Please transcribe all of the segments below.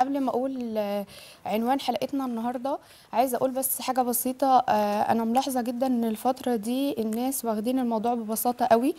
قبل ما اقول آه، عنوان حلقتنا النهارده عايزه اقول بس حاجه بسيطه آه، انا ملاحظه جدا ان الفتره دي الناس واخدين الموضوع ببساطه قوي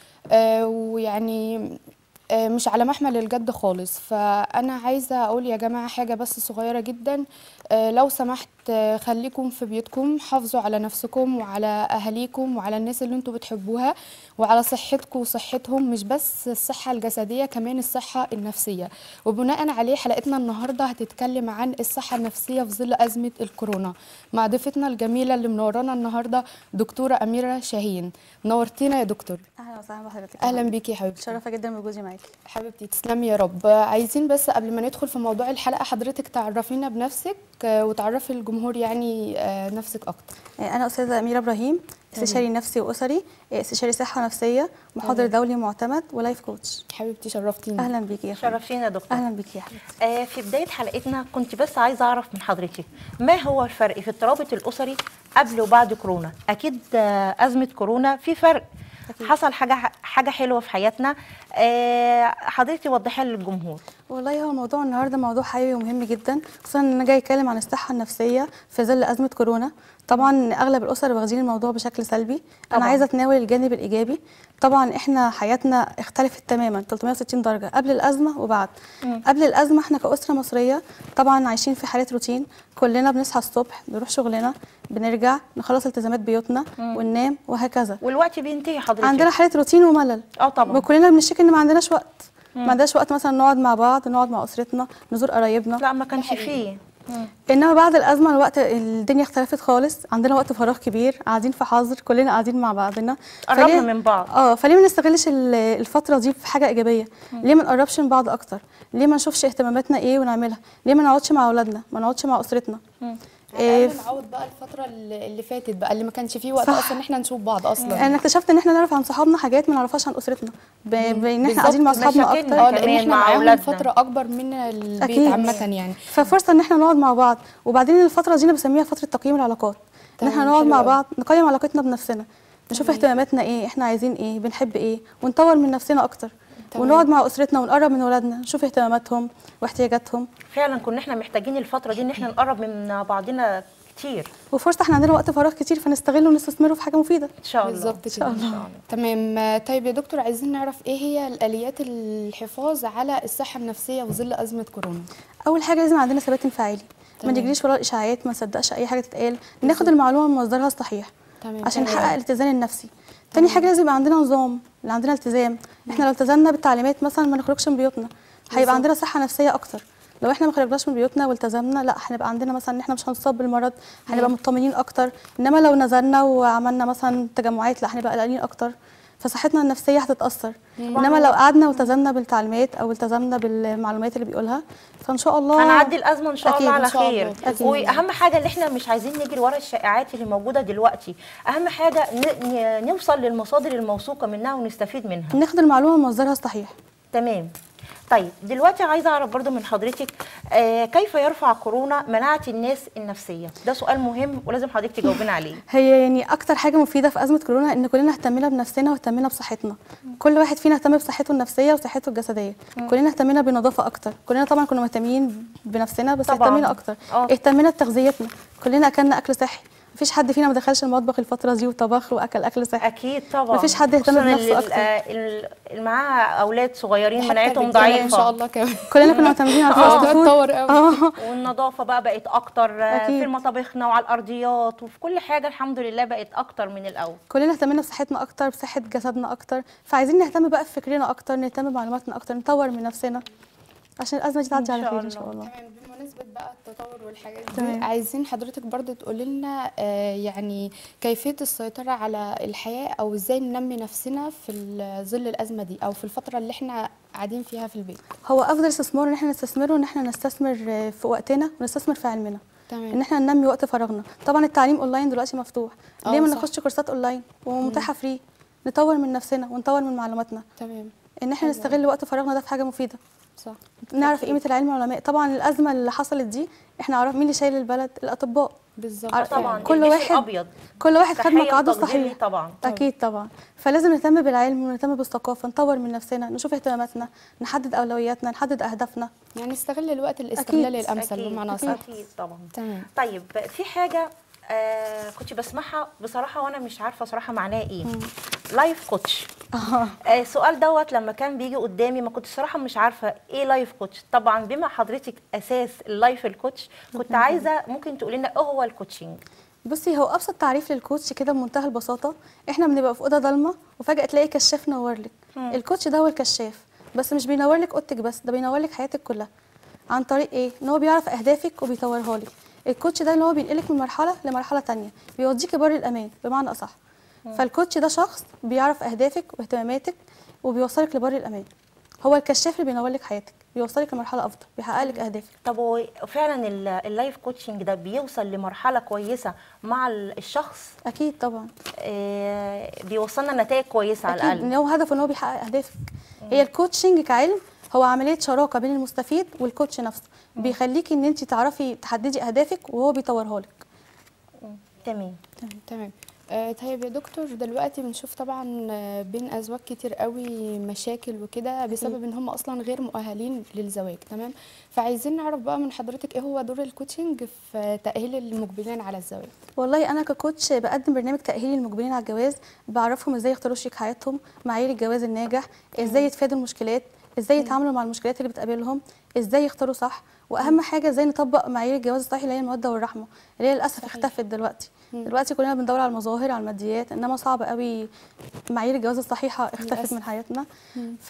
آه، ويعني آه، مش على محمل الجد خالص فانا عايزه اقول يا جماعه حاجه بس صغيره جدا آه، لو سمحت آه، خليكم في بيوتكم حافظوا على نفسكم وعلى اهاليكم وعلى الناس اللي انتوا بتحبوها وعلى صحتكم وصحتهم مش بس الصحه الجسديه كمان الصحه النفسيه وبناء عليه حلقتنا النهارده هتتكلم عن الصحه النفسيه في ظل ازمه الكورونا مع ضيفتنا الجميله اللي منورانا النهارده دكتوره اميره شاهين نورتينا يا دكتور اهلا وسهلا بحضرتك اهلا بيكي يا حبيبتي متشرفه جدا بوجودي معاكي حبيبتي تسلمي يا رب عايزين بس قبل ما ندخل في موضوع الحلقه حضرتك تعرفينا بنفسك آه، وتعرفي الجمهور يعني آه، نفسك اكتر آه، انا استاذه اميره ابراهيم استشاري نفسي واسري آه، استشاري صحه نفسيه محاضر دولي معتمد ولايف كوتش حبيبتي شرفتيني اهلا بيكي يا فندم شرفتينا يا دكتور اهلا بيكي يا حبيبتي آه في بدايه حلقتنا كنت بس عايزه اعرف من حضرتك ما هو الفرق في الترابط الاسري قبل وبعد كورونا اكيد آه ازمه كورونا في فرق أكيد. حصل حاجه حاجه حلوه في حياتنا آه حضرتك وضحيها للجمهور والله هو الموضوع النهارده موضوع حيوي ومهم جدا خصوصا ان انا جاي اتكلم عن الصحه النفسيه في ظل ازمه كورونا طبعا اغلب الاسر واخدين الموضوع بشكل سلبي طبعاً. انا عايزه اتناول الجانب الايجابي طبعا احنا حياتنا اختلفت تماما 360 درجه قبل الازمه وبعد قبل الازمه احنا كاسره مصريه طبعا عايشين في حاله روتين كلنا بنصحى الصبح نروح شغلنا بنرجع نخلص التزامات بيوتنا وننام وهكذا والوقت بينتهي حضرتك عندنا حاله روتين وملل اه طبعا وكلنا بنشتكي ان ما عندناش وقت ما عندناش وقت مثلا نقعد مع بعض نقعد مع اسرتنا نزور قرايبنا لا ما كانش فيه مم. انما بعد الازمه الوقت الدنيا اختلفت خالص عندنا وقت فراغ كبير قاعدين في حظر كلنا قاعدين مع بعضنا قربنا فليه- من بعض. اه فليه ما نستغلش ال- الفتره دي في حاجه ايجابيه ليه ما نقربش من بعض اكتر ليه ما نشوفش اهتماماتنا ايه ونعملها ليه ما نقعدش مع اولادنا ما نقعدش مع اسرتنا على إيه الأقل نعوض بقى الفتره اللي اللي فاتت بقى اللي ما كانش فيه وقت صح. اصلا ان احنا نشوف بعض اصلا انا اكتشفت ان احنا نعرف عن صحابنا حاجات ما نعرفهاش عن اسرتنا ب- بان احنا بالظبط، قاعدين مع اصحابنا مشاكلنا اكتر اه لان كمان احنا مع معاهم أولادنا. فتره اكبر من البيت أكيد. عامه يعني ففرصه ان احنا نقعد مع بعض وبعدين الفتره دي انا بسميها فتره تقييم العلاقات ان تمام، احنا نقعد حلو مع أوي. بعض نقيم علاقتنا بنفسنا نشوف تمام. اهتماماتنا ايه احنا عايزين ايه بنحب ايه ونطور من نفسنا اكتر تمام. ونقعد مع اسرتنا ونقرب من ولادنا نشوف اهتماماتهم واحتياجاتهم فعلا كنا احنا محتاجين الفتره دي ان احنا نقرب من بعضنا كتير وفرصه احنا عندنا وقت فراغ كتير فنستغله ونستثمره في حاجه مفيده ان شاء الله بالظبط ان شاء كده. الله تمام آه، طيب يا دكتور عايزين نعرف ايه هي الاليات الحفاظ على الصحه النفسيه في ظل ازمه كورونا اول حاجه لازم عندنا ثبات انفعالي ما تمام. نجريش ورا الاشاعات ما نصدقش اي حاجه تتقال ناخد المعلومه من مصدرها الصحيح تمام عشان تمام. نحقق الاتزان النفسي تاني حاجه لازم يبقى عندنا نظام اللي عندنا التزام احنا لو التزمنا بالتعليمات مثلا ما نخرجش من بيوتنا بالظبط. هيبقى عندنا صحه نفسيه اكتر لو احنا ما خرجناش من بيوتنا والتزمنا لا هنبقى عندنا مثلا ان احنا مش هنصاب بالمرض هنبقى مطمنين اكتر انما لو نزلنا وعملنا مثلا تجمعات لا هنبقى قلقانين اكتر فصحتنا النفسيه هتتاثر انما لو قعدنا والتزمنا بالتعليمات او التزمنا بالمعلومات اللي بيقولها فان شاء الله هنعدي الازمه ان شاء أكيد، الله إن على شاء خير الله. أكيد. واهم حاجه اللي احنا مش عايزين نجري ورا الشائعات اللي موجوده دلوقتي اهم حاجه ن- ن- نوصل للمصادر الموثوقه منها ونستفيد منها ناخد المعلومه من مصدرها الصحيح تمام طيب دلوقتي عايزه اعرف برضو من حضرتك آه كيف يرفع كورونا مناعه الناس النفسيه ده سؤال مهم ولازم حضرتك تجاوبين عليه هي يعني اكتر حاجه مفيده في ازمه كورونا ان كلنا اهتمينا بنفسنا واهتمينا بصحتنا كل واحد فينا اهتم بصحته النفسيه وصحته الجسديه كلنا اهتمينا بنظافه اكتر كلنا طبعا كنا مهتمين بنفسنا بس طبعاً. اهتمينا اكتر آه. اهتمينا بتغذيتنا كلنا اكلنا اكل صحي مفيش حد فينا ما دخلش المطبخ الفتره دي وطبخ واكل اكل صحي اكيد طبعا مفيش حد يهتم خصوصاً بنفسه ال- أكتر. آه، ال- اللي معاه اولاد صغيرين حتى مناعتهم الرجالة ضعيفه ان شاء الله كمان كلنا كنا معتمدين على اه الفاست فود اتطور قوي اه والنظافه بقى بقت اكتر آه، أكيد. في مطابخنا وعلى الارضيات وفي كل حاجه الحمد لله بقت اكتر من الاول كلنا اهتمينا بصحتنا اكتر بصحه جسدنا اكتر فعايزين نهتم بقى بفكرنا اكتر نهتم بمعلوماتنا اكتر نطور من نفسنا عشان الازمه دي تعدي إن على شاء خير ان شاء الله. الله تمام بمناسبة بقى التطور والحاجات دي تمام. عايزين حضرتك برضو تقولي لنا آه، يعني كيفية السيطرة على الحياة أو إزاي ننمي نفسنا في ال- ظل الأزمة دي أو في الفترة اللي احنا قاعدين فيها في البيت هو افضل استثمار ان احنا نستثمره ان احنا نستثمر في وقتنا ونستثمر في علمنا ان تمام احنا ننمي وقت فراغنا طبعا التعليم اونلاين دلوقتي مفتوح آه، ليه ما صح. ناخدش كورسات اونلاين ومتاحه فري نطور من نفسنا ونطور من معلوماتنا تمام ان احنا حلو نستغل وقت فراغنا ده في حاجه مفيده صح نعرف أكيد. قيمه العلم والعلماء طبعا الازمه اللي حصلت دي احنا عرف مين اللي شايل البلد الاطباء بالظبط عارفة طبعا كل الجيش واحد- الابيض كل واحد خد تحية مقعده وتقدير ليه صحيح طبعا اكيد طبعا فلازم نهتم بالعلم ونهتم بالثقافه نطور من نفسنا نشوف اهتماماتنا نحدد اولوياتنا نحدد اهدافنا يعني استغل الوقت الاستغلال أكيد. الامثل أكيد. بمعنى صح اكيد طبعا تمام طيب في حاجه آه كنت بسمعها بصراحه وانا مش عارفه صراحه معناها ايه لايف كوتش اه آه، السؤال دوت لما كان بيجي قدامي ما كنت صراحه مش عارفه ايه لايف كوتش طبعا بما حضرتك اساس اللايف الكوتش كنت عايزه ممكن تقولي لنا ايه هو الكوتشنج بصي هو ابسط تعريف للكوتش كده بمنتهى البساطه احنا بنبقى في اوضه ضلمه وفجاه تلاقي كشاف نور لك مم. الكوتش ده هو الكشاف بس مش بينور لك اوضتك بس ده بينور لك حياتك كلها عن طريق ايه ان هو بيعرف اهدافك وبيطورها لك الكوتش ده اللي هو بينقلك من مرحله لمرحله تانية بيوديكي بر الامان بمعنى اصح فالكوتش ده شخص بيعرف اهدافك واهتماماتك وبيوصلك لبر الامان هو الكشاف اللي بينور لك حياتك بيوصلك لمرحله افضل بيحقق لك اهدافك طب هو فعلا ال- اللايف كوتشنج ده بيوصل لمرحله كويسه مع ال- الشخص اكيد طبعا آه بيوصلنا نتائج كويسه على اكيد الاقل ان هو هدفه ان هو بيحقق اهدافك هي الكوتشنج كعلم هو عمليه شراكه بين المستفيد والكوتش نفسه بيخليكي ان انت تعرفي تحددي اهدافك وهو بيطورها لك تمام تمام آه طيب يا دكتور دلوقتي بنشوف طبعا آه، بين ازواج كتير قوي مشاكل وكده بسبب ان هم اصلا غير مؤهلين للزواج تمام فعايزين نعرف بقى من حضرتك ايه هو دور الكوتشنج في تاهيل المقبلين على الزواج والله انا ككوتش بقدم برنامج تاهيلي للمقبلين على الجواز بعرفهم ازاي يختاروا شريك حياتهم معايير الجواز الناجح ازاي يتفادوا المشكلات ازاي يتعاملوا مع المشكلات اللي بتقابلهم ازاي يختاروا صح واهم حاجه ازاي نطبق معايير الجواز الصحي اللي هي الموده والرحمه اللي هي للاسف صحيح. اختفت دلوقتي دلوقتي كلنا بندور على المظاهر على الماديات انما صعب قوي معايير الجواز الصحيحه اختفت للأسف. من حياتنا ف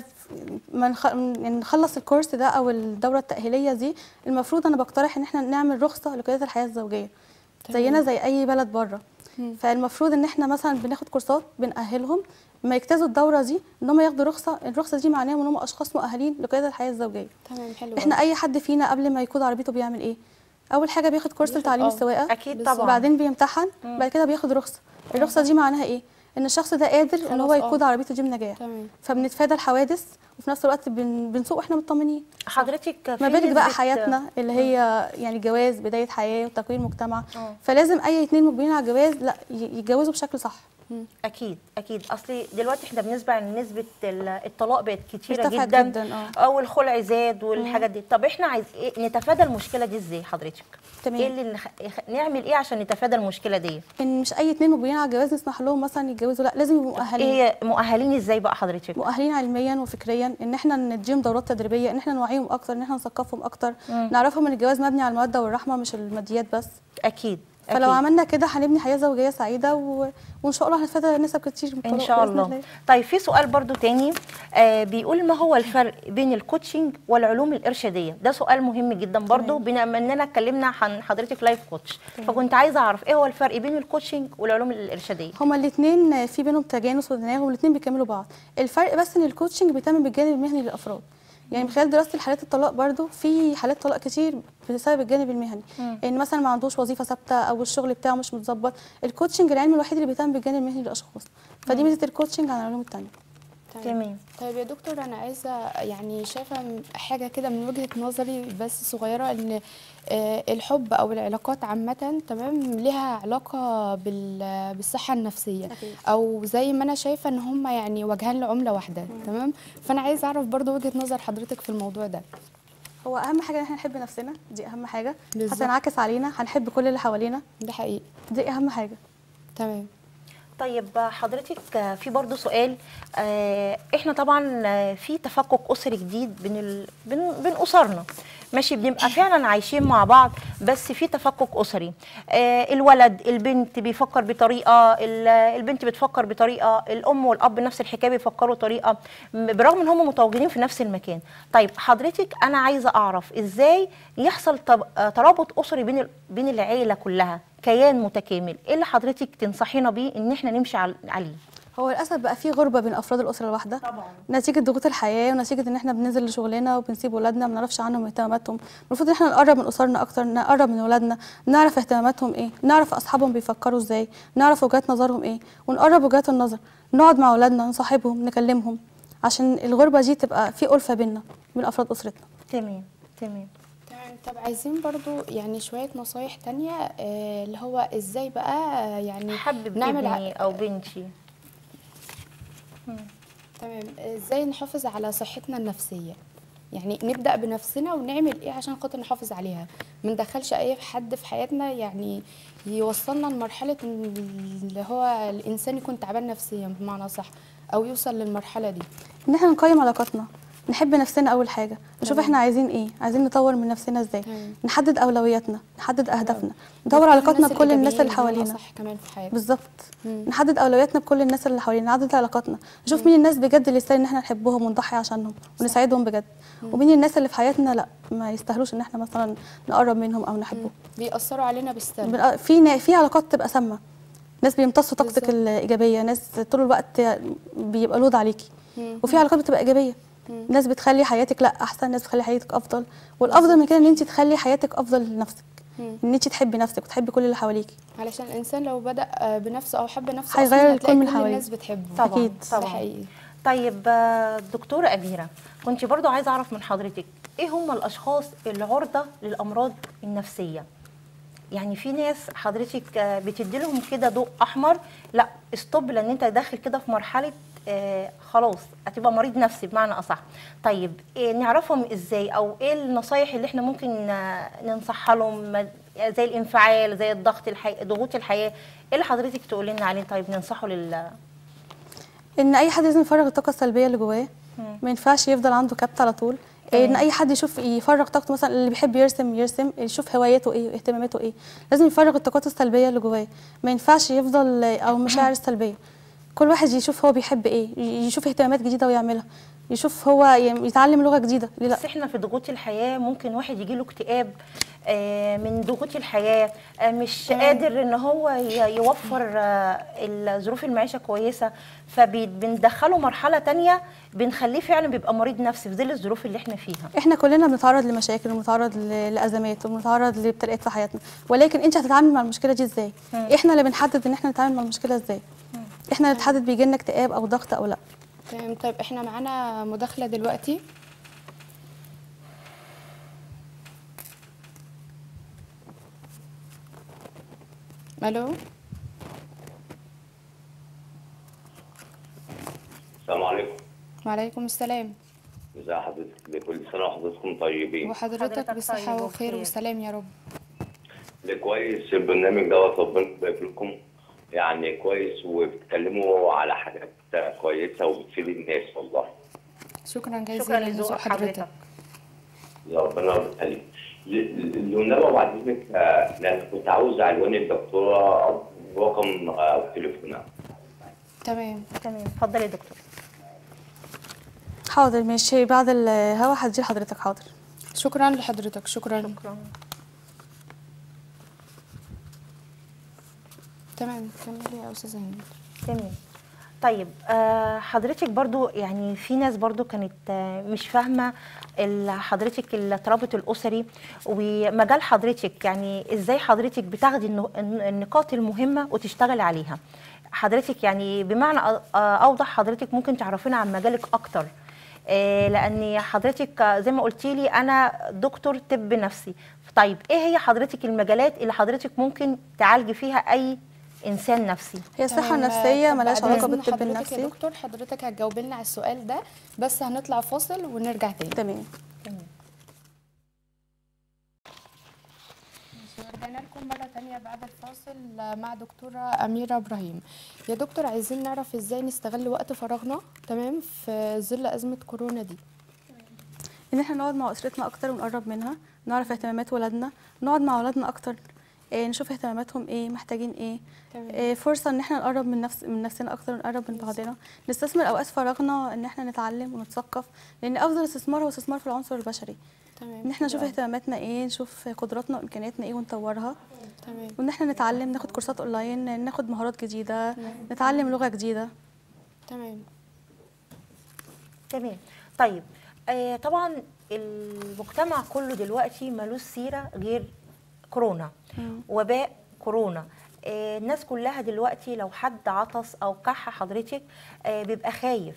ما نخ... يعني نخلص الكورس ده او الدوره التاهيليه دي المفروض انا بقترح ان احنا نعمل رخصه لقياده الحياه الزوجيه تمام. زينا زي اي بلد بره مم. فالمفروض ان احنا مثلا بناخد كورسات بنأهلهم لما يجتازوا الدوره دي ان هم ياخدوا رخصه الرخصه دي معناها ان هم اشخاص مؤهلين لقياده الحياه الزوجيه تمام حلو احنا أوي. اي حد فينا قبل ما يقود عربيته بيعمل ايه اول حاجه بياخد كورس بياخد- لتعليم آه. السواقه اكيد بالظبط. طبعا وبعدين بيمتحن بعد كده بياخد رخصه الرخصه دي معناها ايه ان الشخص ده قادر ان هو خلاص، آه. يقود عربيته دي بنجاح تمام فبنتفادى الحوادث وفي نفس الوقت بن... بنسوق واحنا مطمنين حضرتك في ما بالك بقى نسبة- حياتنا اللي هي يعني جواز بدايه حياه وتكوين مجتمع آه. فلازم اي اتنين مقبلين على الجواز لا ي- يتجوزوا بشكل صح اكيد اكيد اصلي دلوقتي احنا بنسمع ان نسبه ال- الطلاق بقت كتيره ارتفعت جدا, جداً، آه. او الخلع زاد والحاجات دي طب احنا عايز ايه نتفادى المشكله دي ازاي حضرتك تمام. ايه اللي نخ... يخ- نعمل ايه عشان نتفادى المشكله دي ان مش اي اتنين مقبلين على الجواز نسمح لهم مثلا يتجوزوا لا لازم يبقوا مؤهلين ايه مؤهلين ازاي بقى حضرتك مؤهلين علميا وفكريا ان احنا نديهم دورات تدريبيه ان احنا نوعيهم اكتر ان احنا نثقفهم اكتر نعرفهم ان الجواز مبني على الموده والرحمه مش الماديات بس اكيد فلو أكيد. عملنا كده هنبني حياه زوجيه سعيده و... وان شاء الله هنتفادى نسب كتير من ان الطلاق شاء بإذن الله طيب في سؤال برضو تاني آه بيقول ما هو الفرق بين الكوتشنج والعلوم الارشاديه ده سؤال مهم جدا برضو بما اننا اتكلمنا عن حضرتك لايف كوتش فكنت عايزه اعرف ايه هو الفرق بين الكوتشنج والعلوم الارشاديه هما الاثنين في بينهم تجانس وتناغم الاثنين بيكملوا بعض الفرق بس ان الكوتشنج بيتم بالجانب المهني للافراد يعني من خلال دراسه حالات الطلاق برضو في حالات طلاق كتير بسبب الجانب المهني ان مثلا ما عندوش وظيفه ثابته او الشغل بتاعه مش متظبط الكوتشنج العلمي الوحيد اللي بيتم بالجانب المهني للاشخاص فدي ميزه الكوتشنج عن العلوم الثانيه تمام طيب يا دكتور انا عايزه يعني شايفه م- حاجه كده من وجهه نظري بس صغيره ان آه، الحب او العلاقات عامه تمام ليها علاقه بال- بالصحه النفسيه أكيد. او زي ما انا شايفه ان هم يعني وجهان لعمله واحده تمام فانا عايزه اعرف برضو وجهه نظر حضرتك في الموضوع ده هو اهم حاجه ان احنا نحب نفسنا دي اهم حاجه بالظبط. هتنعكس علينا هنحب كل اللي حوالينا ده حقيقي دي اهم حاجه تمام طيب حضرتك في برضو سؤال آه، احنا طبعا آه، في تفكك اسري جديد بين ال... بين بين اسرنا ماشي بنبقى فعلا عايشين مع بعض بس في تفكك اسري آه، الولد البنت بيفكر بطريقه ال- البنت بتفكر بطريقه الام والاب نفس الحكايه بيفكروا طريقه م- برغم ان هم متواجدين في نفس المكان طيب حضرتك انا عايزه اعرف ازاي يحصل تب- آه، ترابط اسري بين ال- بين العيله كلها كيان متكامل ايه اللي حضرتك تنصحينا بيه ان احنا نمشي عل- عليه هو للاسف بقى في غربه بين افراد الاسره الواحده طبعا نتيجه ضغوط الحياه ونتيجه ان احنا بننزل لشغلنا وبنسيب ولادنا ما نعرفش عنهم اهتماماتهم المفروض ان احنا نقرب من اسرنا اكتر نقرب من ولادنا نعرف اهتماماتهم ايه نعرف اصحابهم بيفكروا ازاي نعرف وجهات نظرهم ايه ونقرب وجهات النظر نقعد مع ولادنا نصاحبهم نكلمهم عشان الغربه دي تبقى في الفه بينا بين افراد اسرتنا تمام تمام تمام طب عايزين برضو يعني شوية نصايح تانية آه، اللي هو ازاي بقى آه، يعني حبب نعمل ع- ابني او بنتي تمام ازاي نحافظ على صحتنا النفسية يعني نبدأ بنفسنا ونعمل ايه عشان خاطر نحافظ عليها ما ندخلش اي حد في حياتنا يعني يوصلنا لمرحلة إن اللي هو الانسان يكون تعبان نفسيا بمعنى صح او يوصل للمرحلة دي ان احنا نقيم علاقاتنا نحب نفسنا اول حاجه نشوف تمام. احنا عايزين ايه عايزين نطور من نفسنا ازاي تمام. نحدد اولوياتنا نحدد اهدافنا ندور نختار علاقاتنا الناس بكل الناس اللي الإيجابيين بمعنى حوالينا صح كمان في حياتنا بالظبط مم. نحدد اولوياتنا بكل الناس اللي حوالينا نعدد علاقاتنا نشوف مين الناس بجد اللي يستاهل ان احنا نحبهم ونضحي عشانهم ونساعدهم بجد ومين الناس اللي في حياتنا لا ما يستاهلوش ان احنا مثلا نقرب منهم او نحبهم بيأثروا علينا بالسلب بنق- في نا- في علاقات تبقى سامه ناس بيمتصوا طاقتك بالظبط. الايجابيه ناس طول الوقت بيبقى لود عليكي مم. وفي علاقات بتبقى ايجابيه مم. ناس بتخلي حياتك لا احسن ناس بتخلي حياتك افضل والافضل من كده ان انت تخلي حياتك افضل لنفسك مم. ان انت تحبي نفسك وتحبي كل اللي حواليكي علشان الانسان لو بدأ آه، بنفسه او حب نفسه هيغير أصلاً الكل هتلاقي من كل حواليه. الناس بتحبه طبعا أكيد. ده طبعا حقيقي طيب آه، دكتورة أميرة كنت برضو عايزة أعرف من حضرتك إيه هم الأشخاص العرضة للأمراض النفسية يعني في ناس حضرتك آه، بتدي لهم كده ضوء أحمر لا استوب لأن أنت داخل كده في مرحلة آه خلاص هتبقى مريض نفسي بمعنى أصح طيب إيه نعرفهم إزاي أو إيه النصايح اللي إحنا ممكن آه، ننصحها لهم ما- زي الانفعال زي الضغط الحي... ضغوط الحياة إيه اللي حضرتك تقول لنا عليه طيب ننصحه لل ان اي حد لازم يفرغ الطاقه السلبيه اللي جواه ما ينفعش يفضل عنده كبت على طول ان اي حد يشوف يفرغ طاقته مثلا اللي بيحب يرسم يرسم يشوف هواياته ايه واهتماماته ايه لازم يفرغ الطاقات السلبيه اللي جواه ما ينفعش يفضل او مشاعر السلبيه كل واحد يشوف هو بيحب ايه ي- يشوف اهتمامات جديده ويعملها يشوف هو ي- يتعلم لغه جديده ليه لا بس احنا في ضغوط الحياه ممكن واحد يجي له اكتئاب آه، من ضغوط الحياه آه، مش قادر ان هو ي- يوفر آه، الظروف المعيشه كويسه فبندخله مرحله تانية بنخليه فعلا بيبقى مريض نفسي في ظل الظروف اللي احنا فيها احنا كلنا بنتعرض لمشاكل وبنتعرض ل- لازمات وبنتعرض لابتلاءات في حياتنا ولكن انت هتتعامل مع المشكله دي ازاي احنا اللي بنحدد ان احنا نتعامل مع المشكله ازاي احنا اللي نحدد بيجي لنا اكتئاب او ضغط او لا تمام طيب احنا معانا مداخلة دلوقتي الو السلام عليكم وعليكم السلام ازي حضرتك كل سنه وحضرتكم طيبين وحضرتك حضرتك بصحة طيب وخير وبخير. وسلام يا رب ده كويس البرنامج دوت ربنا يبارك لكم يعني كويس وبتتكلموا على حاجات كويسه وبتفيد الناس والله شكرا جزيلا شكرا لذوق لذوق حضرتك ربنا يخليك لونرا بعد اذنك آه، لأن كنت عاوز عنوان الدكتوره او رقم آه، او تليفونها تمام تمام اتفضلي يا دكتور حاضر ماشي بعد الهوا هدي لحضرتك حاضر شكرا لحضرتك شكرا شكرا تمام كملي يا استاذه هند تمام طيب آه، حضرتك برضو يعني في ناس برضو كانت آه، مش فاهمه ال- حضرتك الترابط الاسري ومجال حضرتك يعني ازاي حضرتك بتاخدي النو- الن- النقاط المهمه وتشتغلي عليها حضرتك يعني بمعنى أ- آه، اوضح حضرتك ممكن تعرفينا عن مجالك اكتر آه، لان حضرتك آه، زي ما قلتي لي انا دكتور طب نفسي طيب ايه هي حضرتك المجالات اللي حضرتك ممكن تعالجي فيها اي انسان نفسي هي الصحه تمام، النفسيه طب ملهاش بعد علاقه إذن بالطب حضرتك يا النفسي دكتور حضرتك هتجاوب لنا على السؤال ده بس هنطلع فاصل ونرجع تاني تمام رجعنا لكم مرة تانية بعد الفاصل مع دكتورة أميرة إبراهيم يا دكتور عايزين نعرف إزاي نستغل وقت فراغنا تمام في ظل أزمة كورونا دي ان احنا نقعد مع اسرتنا اكتر ونقرب منها نعرف اهتمامات ولادنا نقعد مع اولادنا اكتر إيه نشوف اهتماماتهم ايه محتاجين ايه تمام. إيه فرصه ان احنا نقرب من نفس من نفسنا اكتر ونقرب من بعضنا نستثمر اوقات فراغنا ان احنا نتعلم ونتثقف لان افضل استثمار هو استثمار في العنصر البشري تمام ان احنا نشوف حلو اهتماماتنا ايه نشوف قدراتنا وامكانياتنا ايه ونطورها أوي. تمام وان احنا نتعلم ناخد كورسات اونلاين ناخد مهارات جديده نتعلم لغه جديده تمام تمام طيب آه طبعا المجتمع كله دلوقتي ملوش سيره غير كورونا مم. وباء كورونا آه، الناس كلها دلوقتي لو حد عطس او كح حضرتك آه، بيبقى خايف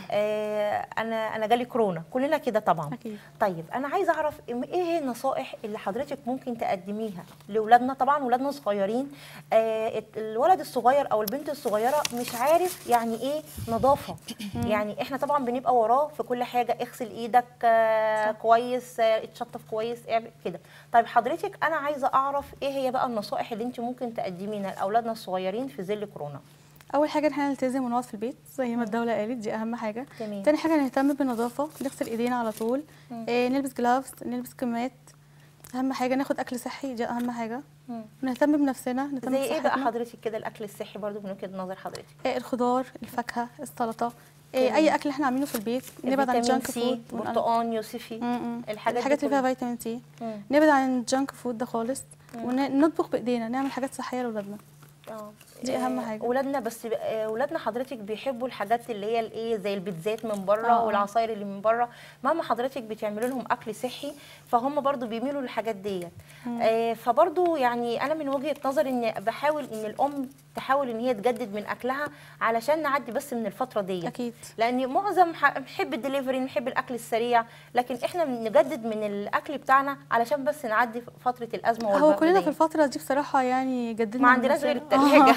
آه، انا انا جالي كورونا كلنا كده طبعا أكيد. طيب انا عايزه اعرف إم- ايه هي النصائح اللي حضرتك ممكن تقدميها لاولادنا طبعا ولادنا صغيرين آه الت- الولد الصغير او البنت الصغيره مش عارف يعني ايه نظافه يعني احنا طبعا بنبقى وراه في كل حاجه اغسل ايدك آه كويس آه اتشطف كويس اعمل كده طيب حضرتك انا عايزه اعرف ايه هي بقى النصائح اللي انت ممكن تقدمينها لاولادنا الصغيرين في ظل كورونا اول حاجه ان احنا نلتزم ونقعد في البيت زي ما الدوله قالت دي اهم حاجه تمام. تاني حاجه نهتم بالنظافه نغسل ايدينا على طول إيه نلبس جلافز نلبس كمامات اهم حاجه ناخد اكل صحي دي اهم حاجه مم. نهتم بنفسنا نهتم زي ايه بقى بصحتنا. حضرتك كده الاكل الصحي برضو من وجهه نظر حضرتك إيه الخضار الفاكهه السلطه إيه تمام. اي اكل احنا عاملينه في البيت نبعد عن فيتامين الجانك سي فود ونقل- برتقان يوسفي م-م. الحاجات دي الحاجات اللي فيها كلها. فيتامين سي مم. نبعد عن الجانك فود ده خالص ونطبخ بايدينا نعمل حاجات صحيه لاولادنا اه دي أهم آه، حاجة. ولادنا بس ب- آه، ولادنا حضرتك بيحبوا الحاجات اللي هي الايه زي البيتزات من بره آه. والعصاير اللي من بره مهما حضرتك بتعملي لهم اكل صحي فهم برضو بيميلوا للحاجات ديت آه فبرضو يعني انا من وجهه نظري ان بحاول ان الام تحاول ان هي تجدد من اكلها علشان نعدي بس من الفتره ديت اكيد لان معظم ح- نحب الدليفري نحب الاكل السريع لكن احنا نجدد من الاكل بتاعنا علشان بس نعدي فتره الازمه هو والبرد كلنا ديت. في الفتره دي بصراحه يعني جددنا ما من عندناش غير نفسنا. التلاجة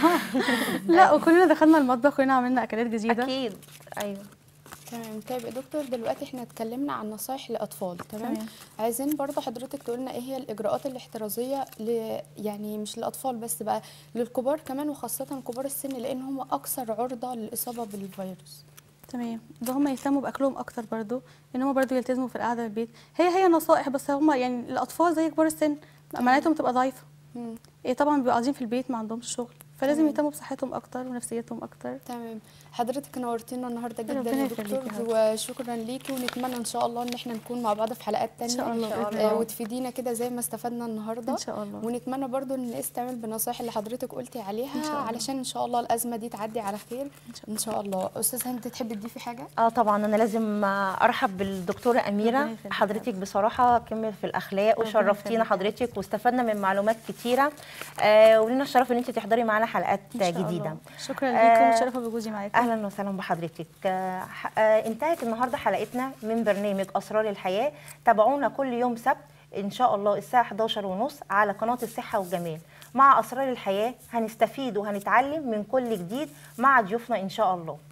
لا وكلنا دخلنا المطبخ كلنا عملنا اكلات جديده اكيد ايوه تمام طيب يا دكتور دلوقتي احنا اتكلمنا عن نصايح للاطفال تمام, تمام. عايزين برضه حضرتك تقولنا ايه هي الاجراءات الاحترازيه ل يعني مش للاطفال بس بقى للكبار كمان وخاصه كبار السن لان هم اكثر عرضه للاصابه بالفيروس تمام ده هم يهتموا باكلهم اكتر برضو ان هم برضو يلتزموا في القعده في البيت هي هي نصائح بس هم يعني الاطفال زي كبار السن مناعتهم بتبقى ضعيفه مم. إيه طبعا بيبقوا قاعدين في البيت ما عندهمش شغل فلازم يهتموا بصحتهم اكتر ونفسيتهم اكتر تمام حضرتك نورتينا النهارده جدا ربنا يا يخليكي دكتور يا حبيبتي. وشكرا ليكي ونتمنى ان شاء الله ان احنا نكون مع بعض في حلقات تانية شاء الله بإذن آه، الله. وتفيدينا كده زي ما استفدنا النهارده ان شاء الله ونتمنى برضو ان الناس تعمل بالنصايح اللي حضرتك قلتي عليها إن شاء الله. علشان ان شاء الله الازمه دي تعدي على خير شاء ان شاء الله استاذ هند تحبي تضيفي حاجه اه طبعا انا لازم آه، ارحب بالدكتوره اميره ربنا يخليك. حضرتك بصراحه قمه في الاخلاق ربنا وشرفتينا يخليك. حضرتك واستفدنا من معلومات كتيره آه ولنا الشرف ان انت تحضري معانا حلقات إن شاء الله. جديده شكرا آه، ليكم ومتشرفه بوجودي معاكم اهلا وسهلا بحضرتك آه، ح- آه، انتهت النهارده حلقتنا من برنامج اسرار الحياه تابعونا كل يوم سبت ان شاء الله الساعه 11 ونص على قناه الصحه والجمال مع اسرار الحياه هنستفيد وهنتعلم من كل جديد مع ضيوفنا ان شاء الله